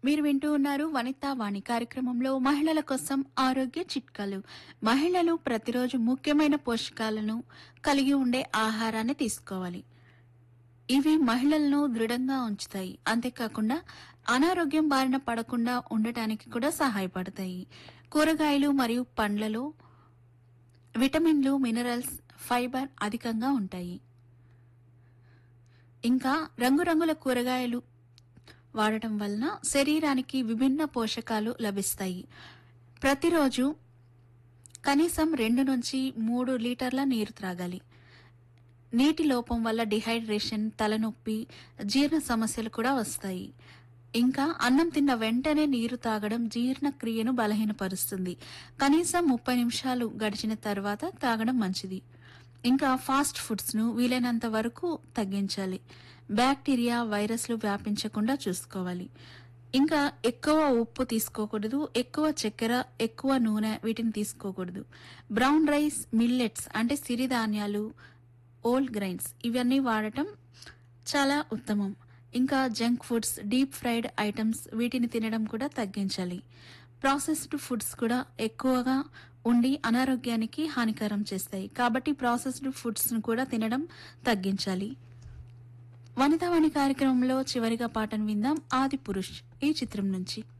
మీరు వింటూ ఉన్నారు వనితా వాణి కార్యక్రమంలో మహిళల కోసం ఆరోగ్య చిట్కాలు మహిళలు ప్రతిరోజు ముఖ్యమైన పోషకాలను కలిగి ఉండే ఆహారాన్ని తీసుకోవాలి ఇవి మహిళలను దృఢంగా ఉంచుతాయి అంతేకాకుండా అనారోగ్యం బారిన పడకుండా ఉండటానికి కూడా సహాయపడతాయి కూరగాయలు మరియు పండ్లలో విటమిన్లు మినరల్స్ ఫైబర్ అధికంగా ఉంటాయి ఇంకా రంగురంగుల కూరగాయలు వాడటం వలన శరీరానికి విభిన్న పోషకాలు లభిస్తాయి ప్రతిరోజు కనీసం రెండు నుంచి మూడు లీటర్ల నీరు త్రాగాలి నీటి లోపం వల్ల డిహైడ్రేషన్ తలనొప్పి జీర్ణ సమస్యలు కూడా వస్తాయి ఇంకా అన్నం తిన్న వెంటనే నీరు తాగడం జీర్ణక్రియను బలహీనపరుస్తుంది కనీసం ముప్పై నిమిషాలు గడిచిన తర్వాత తాగడం మంచిది ఇంకా ఫాస్ట్ ఫుడ్స్ ను వీలైనంత వరకు తగ్గించాలి బ్యాక్టీరియా వైరస్లు వ్యాపించకుండా చూసుకోవాలి ఇంకా ఎక్కువ ఉప్పు తీసుకోకూడదు ఎక్కువ చక్కెర ఎక్కువ నూనె వీటిని తీసుకోకూడదు బ్రౌన్ రైస్ మిల్లెట్స్ అంటే సిరిధాన్యాలు ఓల్డ్ గ్రైన్స్ ఇవన్నీ వాడటం చాలా ఉత్తమం ఇంకా junk foods deep fried items వీటిని తినడం కూడా తగ్గించాలి ప్రాసెస్డ్ ఫుడ్స్ కూడా ఎక్కువగా ఉండి అనారోగ్యానికి హానికరం చేస్తాయి కాబట్టి ప్రాసెస్డ్ ఫుడ్స్ ను కూడా తినడం తగ్గించాలి వనితావాణి కార్యక్రమంలో చివరిగా పాటను విందాం ఆది పురుష్ ఈ చిత్రం నుంచి